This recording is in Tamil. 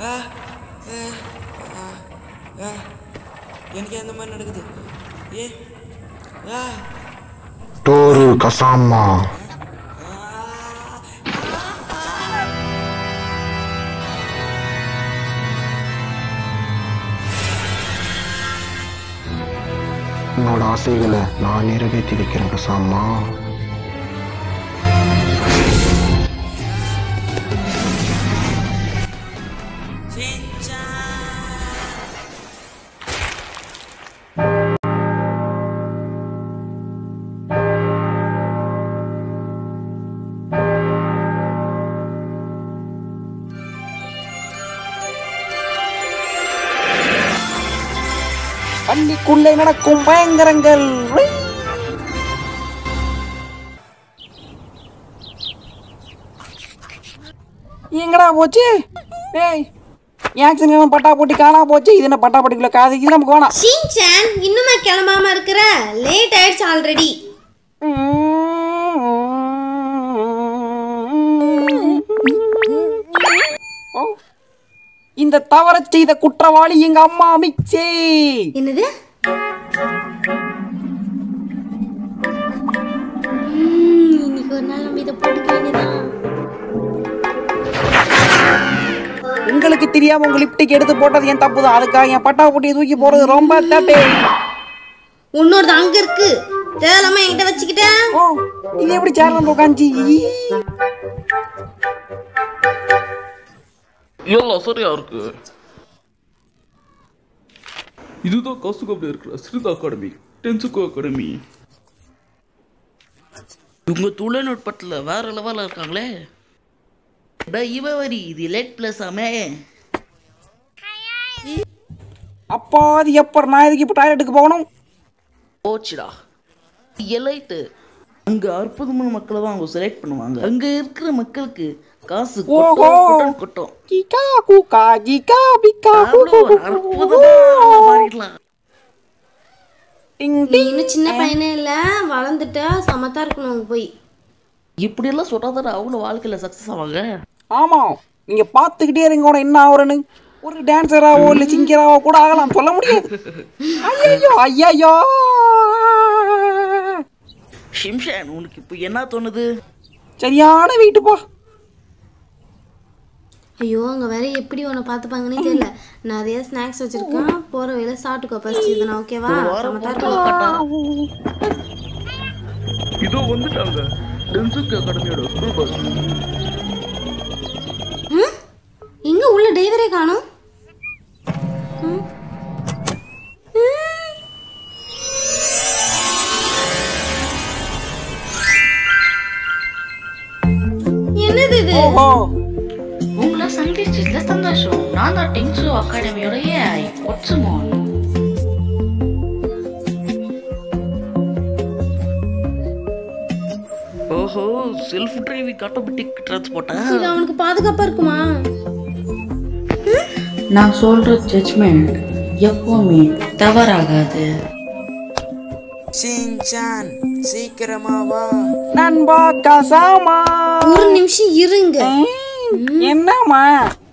ஆ, ஆ, ஆ, ஆ. எனக்கு அந்த மாதிரி நடக்குது ஏ ஆ டோரு கசாமா உன்னோட ஆசைகளை நான் நிறைவேற்றி வைக்கிறேன் கசாமா பள்ளிக்குள்ளே நடக்கும் பயங்கரங்கள் உய். எங்கடா போச்சு ஏய் ஆக்சிடென்ட் பட்டா போட்டி காணா போச்சு இது என்ன பட்டா போட்டிக்குள்ள காது இது நமக்கு வேணாம் ஷின்சான் இன்னுமா கிளம்பாம இருக்கிற லேட் ஆயிடுச்சு ஆல்ரெடி ஓ, இந்த தவற செய்த குற்றவாளி எங்க அம்மா மிக்சே என்னது ம், இன்னைக்கு ஒரு நாள் நம்ம இதை போட்டுக்க வேண்டியதான் உங்களுக்கு தெரியாம உங்க லிப்டிக் எடுத்து போட்டது என் தப்பு தான் அதுக்காக என் பட்டா போட்டியை தூக்கி போறது ரொம்ப தப்பு இன்னொரு அங்க இருக்கு தேவையில்லாம என்கிட்ட வச்சுக்கிட்டேன் ஓ இது எப்படி சேர்ல வந்து உட்காந்துச்சு எல்லாம் சரியா இருக்கு இதுதான் கசுகப்பில் இருக்கிற ஸ்ரிதா அகாடமி டென்சுக்கு அகாடமி இவங்க தொழில்நுட்பத்தில் வேற லெவலில் இருக்காங்களே டேய், இவ வரி இது லேட் பிளஸ் ஆமே அப்பா அது எப்ப நான் எதுக்கு இப்ப டாய்லெட்டுக்கு போகணும் போச்சுடா எலைட்டு அங்க அற்புதமான மக்களை தான் அவங்க செலக்ட் பண்ணுவாங்க அங்க இருக்கிற மக்களுக்கு காசு ஓஹோ. கொட்டும் கொட்டும் கொட்டும் கீகா கூகா கீகா பிகா அவ்வளோ ஒரு அற்புதமா மாறிடலாம் டிங் நீ டிங் இன்னும் சின்ன பையனே இல்ல வளர்ந்துட்டா சமத்தா இருக்கணும் அங்க போய் இப்படியெல்லாம் சொன்னாதானே அவங்க வாழ்க்கையில சக்ஸஸ் ஆவாங்க ஆமா நீங்க பாத்துக்கிட்டே இருங்க உனக்கு என்ன ஆகுறன்னு ஒரு டான்சராவோ இல்ல சிங்கராவோ கூட ஆகலாம் சொல்ல முடியாது ஐயோ ஐயோ ஷிம்ஷான் உனக்கு இப்போ என்ன தோணுது சரியான வீட்டுப்பா ஐயோ அங்க வேற எப்படி உன்னை பாத்துப்பாங்கன்னே தெரியல நிறைய ஸ்நாக்ஸ் வச்சிருக்கேன் போற வேலை சாப்பிட்டுக்கோ ஃபர்ஸ்ட் இதுனா ஓகேவா சமத்தா இருக்கணும் இதோ வந்துட்டாங்க டென்சுக்கு அகாடமியோட ஸ்கூல் பஸ் ம்? எங்க உள்ள டிரைவரே காணும் என்னது இது ஓஹோ உங்களை சந்திச்சதுல சந்தோஷம் நான் தான் டென்சு அகாடமியோட ஏஐ ஒட்சுமோன் ஓஹோ செல்ஃப் டிரைவிங் ஆட்டோமேட்டிக் டிரான்ஸ்போர்ட்டா இது அவனுக்கு பாதுகாப்பா இருக்குமா நான் சொல்ற ஜட்ஜ்மெண்ட் எப்பவுமே தவறாகாது ஷின்சான் சீக்கிரமா வா நண்பா கசாமா ஒரு நிமிஷம் இருங்க என்னம்மா